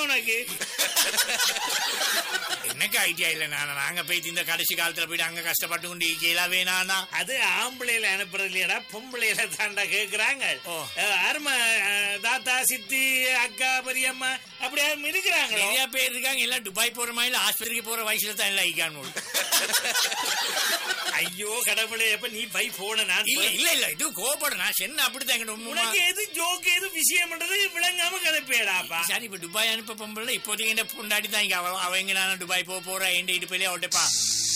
உனக்கு எனக்கு ஐடியா இல்ல நானா நாங்க போயிட்டு இந்த கடைசி காலத்துல போயிட்டு அங்க கஷ்டப்பட்டு கொண்டு இருக்கலாம் வேணானா அது ஆம்பளையில அனுப்புறது இல்லையடா பொம்பளையில தாண்டா கேக்குறாங்க ஓ. அஹ், அருமை அஹ், தாத்தா சித்தி அக்கா பெரியம்மா அப்படி யாரும் இருக்கிறாங்களோ நிறைய பேர் இருக்காங்க எல்லாம் துபாய் போற மாதிரி ஆஸ்பத்திரிக்கு போற வயசுல தான் எல்லாம் ஐக்கானு ஐயோ கடவுளே எப்ப நீ பை போன நான் இல்ல இல்ல இல்ல இது கோபப்பட நான் சென்ன அப்படித்தான் எங்க உம்மா உனக்கு எது ஜோக் எது விஷயம்ன்றது விளங்காம கதைப்பேடாப்பா சரி இப்ப துபாய் அனுப்ப பொம்பளை இப்போதைக்கு என்ன பொண்டாடி தான் இங்க அவ அவ எங்க நான் துபாய் போக போறா எந்த இடுப்பிலே அவட்டப்பா